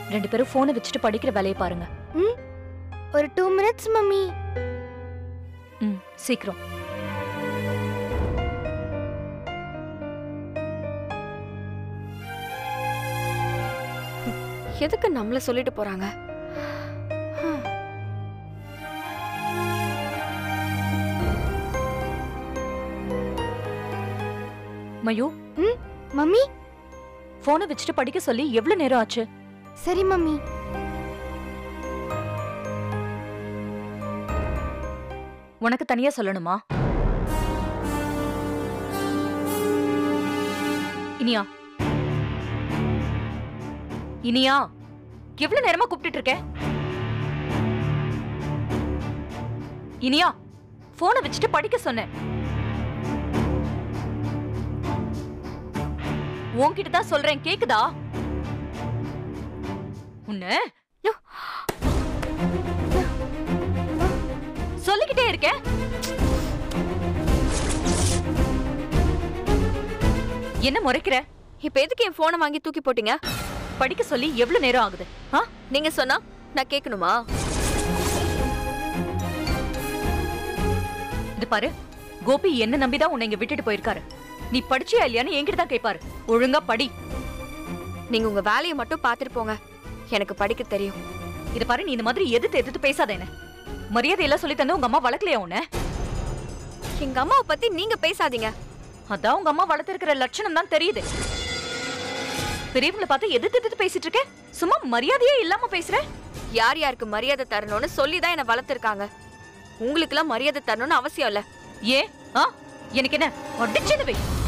ரெண்டு பேரும் போனை வச்சுட்டு படிக்கிற வேலையை பாருங்க ம் ஒரு டூ மினிட்ஸ் மம்மி ம் சீக்கிரம் எதுக்கு நம்மள சொல்லிட்டு போறாங்க மயு மம்மி போனை வச்சுட்டு படிக்க சொல்லி எவ்வளவு நேரம் ஆச்சு சரி மம்மி உனக்கு தனியா சொல்லணுமா இனியா இனியா எவ்வளவு நேரமா கூப்பிட்டுட்டு இருக்க இனியா போனை வச்சுட்டு படிக்க சொன்னேன் உன்கிட்ட தான் சொல்றேன் கேக்குதா உன்ன சொல்லிக்கிட்டே இருக்கேன் என்ன முறைக்கிற இப்ப எதுக்கு என் போனை வாங்கி தூக்கி போட்டீங்க படிக்க சொல்லி எவ்வளவு நேரம் ஆகுது ஆ நீங்க சொன்னா நான் கேட்கணுமா இது பாரு கோபி என்ன நம்பிதான் உன்னை இங்க விட்டுட்டு போயிருக்காரு நீ படிச்சியா இல்லையான்னு என்கிட்ட தான் கேட்பாரு ஒழுங்கா படி நீங்க உங்க வேலையை மட்டும் பாத்துட்டு போங்க எனக்கு படிக்க தெரியும் இது பாரு நீ இந்த மாதிரி எதிர்த்து எதிர்த்து பேசாத என்ன மரியாதை எல்லாம் சொல்லி தந்து உங்க அம்மா வளர்க்கலையா உன்ன எங்க அம்மாவை பத்தி நீங்க பேசாதீங்க அதான் உங்க அம்மா வளர்த்திருக்கிற லட்சணம் தான் தெரியுது பெரியவங்களை பார்த்து எதிர்த்து எதிர்த்து பேசிட்டு இருக்க சும்மா மரியாதையே இல்லாம பேசுற யார் யாருக்கு மரியாதை தரணும்னு சொல்லி தான் என்ன வளர்த்துருக்காங்க உங்களுக்குலாம் மரியாதை தரணும்னு அவசியம் இல்ல ஏன் ஆ எனக்கு என்ன அடிச்சது வை